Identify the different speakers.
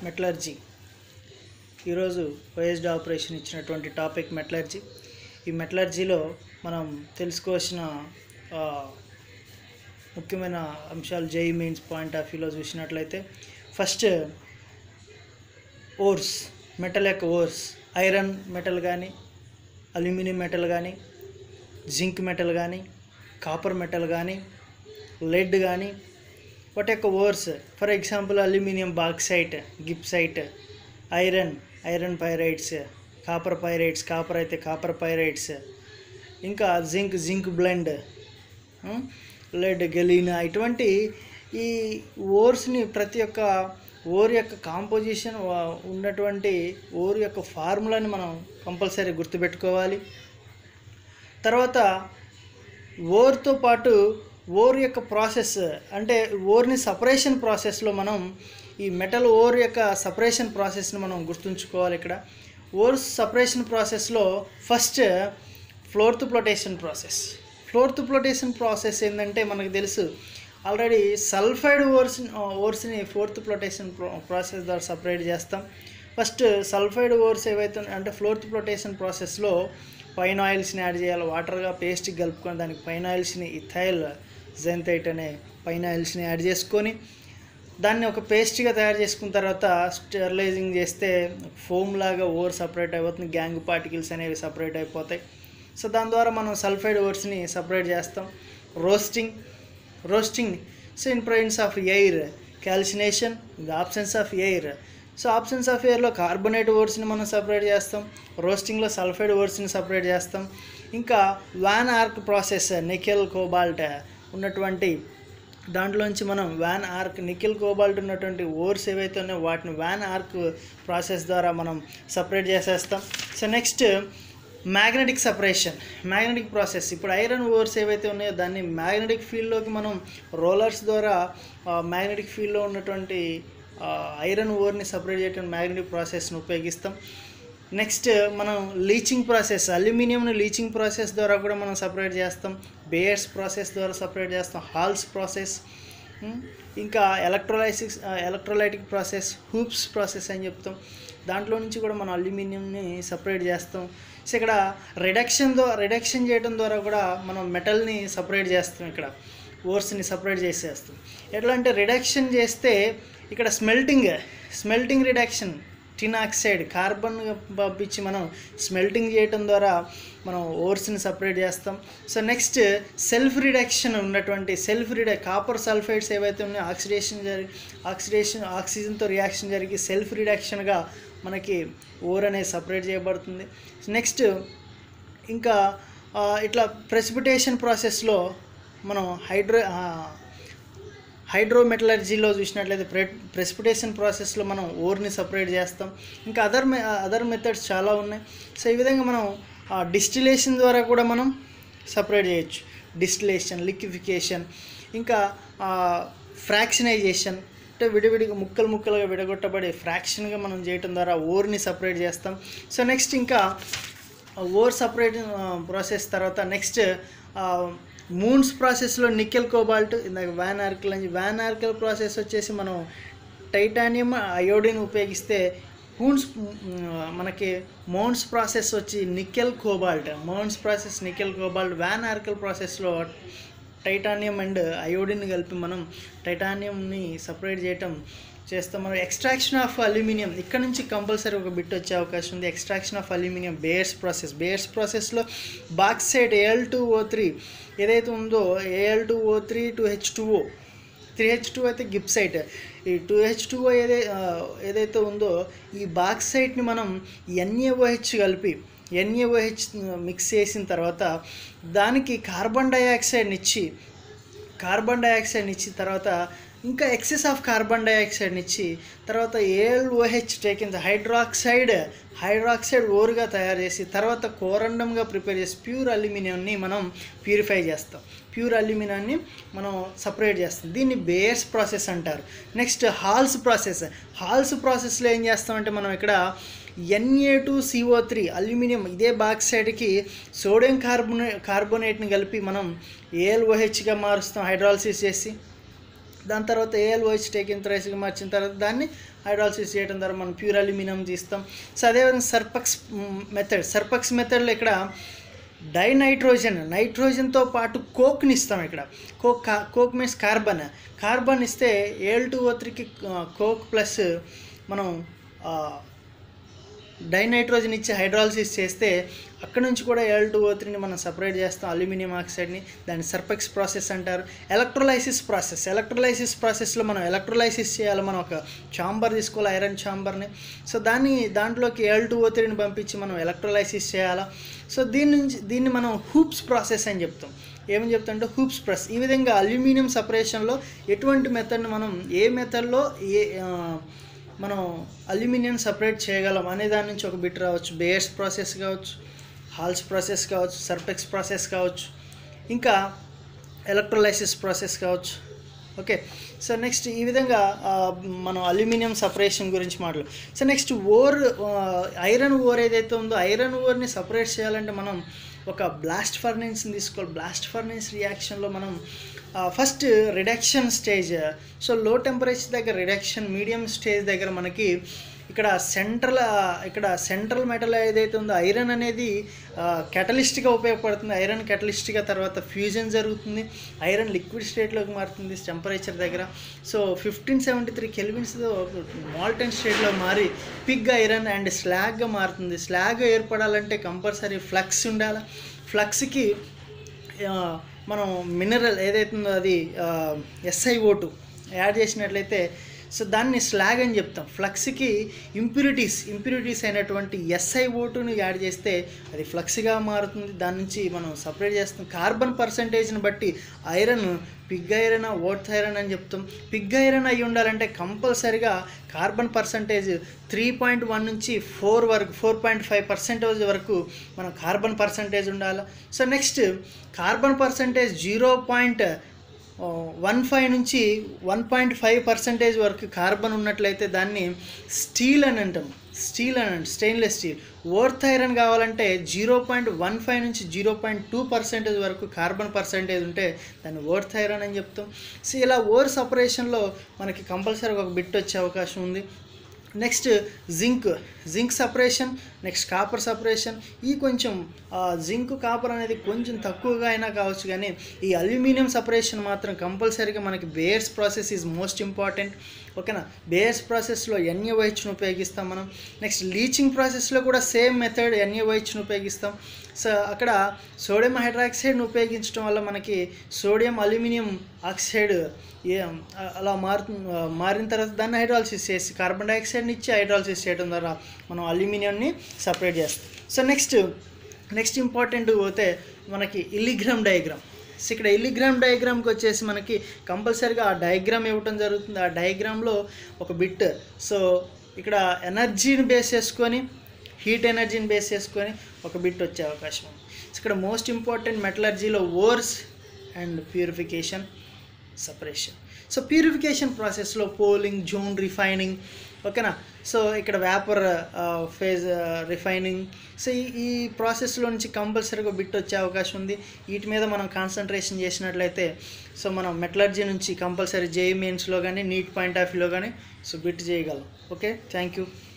Speaker 1: metallurgy ఈరోజు వైఎస్డి operation ఇచ్చినటువంటి టాపిక్ మెటలర్జీ ఈ మెటలర్జీలో మనం తెలుసుకోవాల్సిన ఆ, ముఖ్యమైన అంశాలు జై మీన్స్ పాయింట్ ఆఫ్ వ్యూలో చూసినట్లయితే ఫస్ట్ ఓర్స్ మెటల్ యొక్క ఓర్స్ ఐరన్ మెటల్ కానీ అల్యూమినియం మెటల్ కానీ జింక్ మెటల్ కానీ కాపర్ మెటల్ కానీ లెడ్ కానీ వాటి యొక్క ores for example aluminium bauxite gibbsite iron iron pyrites copper pyrites copper అయితే కాపర్ పైరైట్స్ ఇంకా zinc zinc blende lead galena ఇటువంటి ఈ ఓర్స్ని ప్రతి ఒక్క ఓర్ యొక్క కాంపోజిషన్ ఉన్నటువంటి ఓర్ యొక్క ఫార్ములాని మనం కంపల్సరీ గుర్తుపెట్టుకోవాలి తర్వాత ఓర్తో పాటు ఓర్ యొక్క ప్రాసెస్ అంటే ఓర్ని సపరేషన్ ప్రాసెస్లో మనం ఈ మెటల్ ఓర్ యొక్క సపరేషన్ ప్రాసెస్ని మనం గుర్తుంచుకోవాలి ఇక్కడ ఓర్ సపరేషన్ ప్రాసెస్లో first froth flotation process froth flotation process ఏంటంటే మనకు తెలుసు ఆల్రెడీ సల్ఫైడ్ ఓర్స్ ఓర్స్ని ఫోర్త్ ఫ్లోటేషన్ ప్రాసెస్ ద్వారా సపరేట్ చేస్తాం ఫస్ట్ సల్ఫైడ్ ఓర్స్ ఏవైతే ఉన్నాయో అంటే ఫ్లోర్త్ ఫ్లోటేషన్ ప్రాసెస్లో పైన ఆయిల్స్ని యాడ్ చేయాలి వాటర్గా పేస్ట్ కలుపుకొని దానికి పైన ఆయిల్స్ని ఇథైల్ జెంతైట్ అనే పైన ఆయిల్స్ని యాడ్ చేసుకొని దాన్ని ఒక పేస్ట్గా తయారు చేసుకున్న తర్వాత స్టెరిలైజింగ్ చేస్తే ఫోమ్ లాగా ఓవర్ సపరేట్ అయిపోతుంది గ్యాంగ్ పార్టికల్స్ అనేవి సపరేట్ అయిపోతాయి సో దాని ద్వారా మనం సల్ఫైడ్ ఓవర్స్ని సపరేట్ చేస్తాం roasting roasting so in presence of air calcination the absence of air so absence of ఎయిర్లో కార్బోనేట్ ఓవర్స్ని మనం సపరేట్ చేస్తాం రోస్టింగ్లో సల్ఫైడ్ ఓవర్స్ని సపరేట్ చేస్తాం ఇంకా Van Arkel process nickel cobalt ఉన్నటువంటి దాంట్లోంచి మనం వ్యాన్ ఆర్క్ నికెల్ కోబాల్ట్ ఉన్నటువంటి ఓర్స్ ఏవైతే ఉన్నాయో వాటిని వ్యాన్ ఆర్క్ ప్రాసెస్ ద్వారా మనం సపరేట్ చేసేస్తాం so next magnetic separation magnetic process ఇప్పుడు ఐరన్ ఓర్స్ ఏవైతే ఉన్నాయో దాన్ని మ్యాగ్నెటిక్ ఫీల్డ్లోకి మనం రోలర్స్ ద్వారా మ్యాగ్నెటిక్ ఫీల్డ్లో ఉన్నటువంటి ఐరన్ ఓర్ని సపరేట్ చేయడానికి మ్యాగ్నెటిక్ ప్రాసెస్ని ఉపయోగిస్తాం నెక్స్ట్ మనం లీచింగ్ ప్రాసెస్ అల్యూమినియంని లీచింగ్ ప్రాసెస్ ద్వారా కూడా మనం సపరేట్ చేస్తాం బేయర్స్ ప్రాసెస్ ద్వారా సపరేట్ చేస్తాం హాల్స్ ప్రాసెస్ ఇంకా ఎలక్ట్రోలైసిక్స్ ఎలక్ట్రోలైటిక్ ప్రాసెస్ హూప్స్ ప్రాసెస్ అని చెప్తాం దాంట్లో నుంచి కూడా మనం అల్యూమినియంని సపరేట్ చేస్తాం సో ఇక్కడ రిడక్షన్ ద్వారా రిడక్షన్ చేయడం ద్వారా కూడా మనం మెటల్ని సపరేట్ చేస్తాం ఇక్కడ ఓర్స్ని సపరేట్ చేసేస్తాం ఎట్లా అంటే రిడక్షన్ చేస్తే ఇక్కడ smelting smelting reduction tin oxide carbon పంపించి మనం స్మెల్టింగ్ చేయటం ద్వారా మనం ఓర్స్ని సపరేట్ చేస్తాం సో నెక్స్ట్ సెల్ఫ్ రిడక్షన్ ఉన్నటువంటి సెల్ఫ్ రిడ కాపర్ సల్ఫైడ్స్ ఏవైతే ఉన్నాయో ఆక్సిడేషన్ జరిగి ఆక్సిడేషన్ ఆక్సిజన్తో రియాక్షన్ జరిగి సెల్ఫ్ రిడక్షన్గా మనకి ఓర్ అనేది సపరేట్ చేయబడుతుంది నెక్స్ట్ ఇంకా ఆ, ఇట్లా ప్రెసిపిటేషన్ ప్రాసెస్లో మనం హైడ్రో హైడ్రోమెటలర్జీలో చూసినట్లయితే ప్రె ప్రెసిపిటేషన్ ప్రాసెస్లో మనం ఓర్ని సపరేట్ చేస్తాం ఇంకా అదర్ మె అదర్ మెథడ్స్ చాలా ఉన్నాయి సో ఈ విధంగా మనం డిస్టిలేషన్ ద్వారా కూడా మనం సపరేట్ చేయొచ్చు డిస్టిలేషన్ లిక్విఫికేషన్ ఇంకా ఫ్రాక్షనైజేషన్ అంటే విడివిడిగా ముక్కలు ముక్కలుగా విడగొట్టబడి ఫ్రాక్షన్గా మనం చేయటం ద్వారా ఓర్ని సపరేట్ చేస్తాం సో నెక్స్ట్ ఇంకా ఓర్ సపరేట్ ప్రాసెస్ తర్వాత నెక్స్ట్ మూన్స్ ప్రాసెస్లో నికెల్ కోబాల్ట్ ఇందాక వ్యాన్ ఆర్కిల్ అని వ్యాన్ ఆర్కిల్ ప్రాసెస్ వచ్చేసి మనం టైటానియం అయోడిన్ ఉపయోగిస్తే హూన్స్ మనకి మౌన్స్ ప్రాసెస్ వచ్చి nickel cobalt Mond's process nickel cobalt Van Arkel ప్రాసెస్లో టైటానియం అండ్ అయోడిన్ కలిపి మనం టైటానియంని సపరేట్ చేయటం చేస్తాం మనం ఎక్స్ట్రాక్షన్ ఆఫ్ అల్యూమినియం ఇక్కడ నుంచి కంపల్సరీ ఒక బిట్ వచ్చే అవకాశం ఉంది extraction of aluminium Bayer's process Bayer's ప్రాసెస్లో bauxite AL two O three ఏదైతే ఉందో AL two O three two H two O three H two అయితే గిప్సైట్ ఈ టూ హెచ్ టూ ఏదై ఆ, ఏదైతే ఉందో ఈ బాక్సైట్ని మనం ఎన్ఏఓహెచ్ కలిపి ఎన్ఏఓహెచ్ మిక్స్ చేసిన తర్వాత దానికి కార్బన్ డైఆక్సైడ్ని ఇచ్చి కార్బన్ డైఆక్సైడ్ని ఇచ్చిన తర్వాత ఇంకా ఎక్సెస్ ఆఫ్ కార్బన్ డైఆక్సైడ్ని ఇచ్చి తర్వాత ఏఎల్ఓహెచ్ టేకిన్ హైడ్రాక్సైడ్ హైడ్రాక్సైడ్ ఓరుగా తయారు చేసి తర్వాత కోరండంగా ప్రిపేర్ చేసి ప్యూర్ అల్యూమినియంని మనం ప్యూరిఫై చేస్తాం ప్యూర్ అల్యూమినియాన్ని మనం సపరేట్ చేస్తాం దీన్ని బేయర్స్ ప్రాసెస్ అంటారు నెక్స్ట్ హాల్స్ ప్రాసెస్ హాల్స్ ప్రాసెస్లో ఏం చేస్తామంటే మనం ఇక్కడ NA two CO three aluminium ఇదే బాక్సైడ్కి సోడియం కార్బోనే కార్బోనేట్ని కలిపి మనం ఏఎల్ఓహెచ్గా మారుస్తాం హైడ్రాలసిస్ చేసి దాని తర్వాత ఏఎల్ఓహెచ్ టేకిన్ త్రైస్గా మార్చిన తర్వాత దాన్ని హైడ్రాలసిస్ చేయడం ద్వారా మనం ప్యూర్ అల్యూమినియం తీస్తాం సో అదేవిధంగా సర్పక్స్ మెథడ్ సర్పక్స్ మెథడ్లో ఇక్కడ డైనైట్రోజన్ నైట్రోజన్తో పాటు కోక్ని ఇస్తాం ఇక్కడ కోక్ కా- కోక్ మీన్స్ కార్బన్ కార్బన్ ఇస్తే ఏల్ టూ ఓ త్రీకి కోక్ ప్లస్ మనం ఆ, డైనైట్రోజన్ ఇచ్చి హైడ్రాలసిస్ చేస్తే అక్కడ నుంచి కూడా ఎల్ టూ ఓ త్రీని మనం సపరేట్ చేస్తాం అల్యూమినియం ఆక్సైడ్ని దాన్ని సర్పెక్స్ ప్రాసెస్ అంటారు ఎలక్ట్రోలైసిస్ ప్రాసెస్ ఎలక్ట్రోలైసిస్ ప్రాసెస్లో మనం ఎలక్ట్రోలైసిస్ చేయాలి మనం ఒక చాంబర్ తీసుకోవాలి ఐరన్ చాంబర్ని సో దాన్ని దాంట్లోకి ఎల్ టూ ఓ త్రీని పంపించి మనం ఎలక్ట్రోలైసిస్ చేయాలా సో దీని నుంచి దీన్ని మనం హూప్స్ ప్రాసెస్ అని చెప్తాం ఏమని చెప్తాంటే హూప్స్ ప్రెస్ ఈ విధంగా అల్యూమినియం సపరేషన్లో ఎటువంటి మెథడ్ని మనం ఏ మెథడ్లో ఏ ఆ, మనం అల్యూమినియం సపరేట్ చేయగలం అనే దాని నుంచి ఒక బిట్ రావచ్చు బేయర్స్ ప్రాసెస్ కావచ్చు హాల్స్ ప్రాసెస్ కావచ్చు సర్పెక్స్ ప్రాసెస్ కావచ్చు ఇంకా ఎలక్ట్రోలైసిస్ ప్రాసెస్ కావచ్చు ఓకే సో నెక్స్ట్ ఈ విధంగా ఆ, మనం అల్యూమినియం సపరేషన్ గురించి మాట్లాడు so next ore iron ore ఏదైతే ఉందో ఐరన్ ఓర్ని సపరేట్ చేయాలంటే మనం ఒక బ్లాస్ట్ ఫర్నెన్స్ని తీసుకోవాలి బ్లాస్ట్ ఫర్నెన్స్ రియాక్షన్లో మనం first reduction stage so low temperature దగ్గర రిడక్షన్ మీడియం స్టేజ్ దగ్గర మనకి ఇక్కడ సెంట్రల్ ఇక్కడ సెంట్రల్ మెటల్ ఏదైతే ఉందో ఐరన్ అనేది కెటలిస్ట్గా ఉపయోగపడుతుంది ఐరన్ కెటలిస్ట్గా తర్వాత ఫ్యూజన్ జరుగుతుంది ఐరన్ లిక్విడ్ స్టేట్లోకి మారుతుంది టెంపరేచర్ దగ్గర సో ఫిఫ్టీన్ సెవెంటీ త్రీ కెల్విన్స్తో మాల్టన్ స్టేట్లో మారి పిగ్ ఐరన్ అండ్ స్లాగ్గా మారుతుంది స్లాగ్ ఏర్పడాలంటే కంపల్సరీ ఫ్లక్స్ ఉండాలి ఫ్లక్స్కి ఆ, మనం మినరల్ ఏదైతే ఉందో అది ఎస్ఐఓ టూ యాడ్ చేసినట్లయితే సో దాన్ని స్లాగ్ అని చెప్తాం ఫ్లక్స్కి ఇంప్యూరిటీస్ ఇంప్యూరిటీస్ అయినటువంటి ఎస్ఐఓ టూని యాడ్ చేస్తే అది ఫ్లక్స్గా మారుతుంది దాని నుంచి మనం సపరేట్ చేస్తాం కార్బన్ పర్సంటేజ్ని బట్టి ఐరన్ పిగ్ ఐరన్ ఓట్ ఐరన్ అని చెప్తాం పిగ్ ఐరన్ అయి ఉండాలంటే కంపల్సరిగా carbon percentage three point one నుంచి ఫోర్ వరకు ఫోర్ పాయింట్ ఫైవ్ పర్సెంటేజ్ వరకు మనం కార్బన్ పర్సంటేజ్ ఉండాలి so next carbon percentage zero point one five నుంచి వన్ పాయింట్ ఫైవ్ పర్సెంటేజ్ వరకు కార్బన్ ఉన్నట్లయితే దాన్ని స్టీల్ అని అంటాం స్టీల్ అని అంటాం స్టెయిన్లెస్ స్టీల్ ఓర్త్ ఐరన్ కావాలంటే జీరో పాయింట్ వన్ ఫైవ్ నుంచి జీరో పాయింట్ టూ పర్సెంటేజ్ వరకు కార్బన్ పర్సెంటేజ్ ఉంటే దాన్ని ఓర్త్ ఐరన్ అని చెప్తాం సో ఇలా ఓర్ సపరేషన్లో మనకి కంపల్సరీ ఒక బిట్ వచ్చే అవకాశం ఉంది next zinc zinc separation next copper separation ఈ కొంచెం జింక్ కాపర్ అనేది కొంచెం తక్కువగా అయినా కావచ్చు కానీ ఈ అల్యూమినియం సపరేషన్ మాత్రం కంపల్సరీగా మనకి Bayer's process is most important ఓకేనా బేయర్స్ ప్రాసెస్లో ఎన్ఏవైహెచ్ను ఉపయోగిస్తాం మనం నెక్స్ట్ లీచింగ్ ప్రాసెస్లో కూడా సేమ్ మెథడ్ ఎన్ఏవైహెచ్ను ఉపయోగిస్తాం సో అక్కడ సోడియం హైడ్రాక్సైడ్ను ఉపయోగించడం వల్ల మనకి సోడియం అల్యూమినియం ఆక్సైడ్ ఏ అలా మారు మారిన తర్వాత దాన్ని హైడ్రాలసిస్ చేసి కార్బన్ డైఆక్సైడ్ని ఇచ్చి హైడ్రాలసిస్ చేయడం ద్వారా మనం అల్యూమినియంని సపరేట్ చేస్తాం సో నెక్స్ట్ నెక్స్ట్ ఇంపార్టెంట్ పోతే మనకి ఇల్లిగ్రామ్ డయాగ్రామ్ సో ఇక్కడ ఇల్లిగ్రామ్ డయాగ్రామ్కి వచ్చేసి మనకి కంపల్సరీగా ఆ డయాగ్రామ్ ఇవ్వటం జరుగుతుంది ఆ డయాగ్రామ్లో ఒక బిట్ సో ఇక్కడ ఎనర్జీని బేస్ చేసుకొని హీట్ ఎనర్జీని బేస్ చేసుకొని ఒక బిట్ వచ్చే అవకాశం ఉంది సో ఇక్కడ మోస్ట్ ఇంపార్టెంట్ మెటలర్జీలో ores and purification separation so purification ప్రాసెస్లో పోలింగ్ జోన్ రిఫైనింగ్ ఓకేనా సో ఇక్కడ వేపర్ ఫేజ్ రిఫైనింగ్ సో ఈ ఈ ప్రాసెస్లో నుంచి కంపల్సరీగా బిట్ వచ్చే అవకాశం ఉంది వీటి మీద మనం కాన్సన్ట్రేషన్ చేసినట్లయితే సో మనం మెటలర్జీ నుంచి కంపల్సరీ జేఈ మెయిన్స్లో కానీ నీట్ పాయింట్ ఆఫ్ వ్యూలో కానీ సో బిట్ చేయగలం ఓకే థ్యాంక్ యూ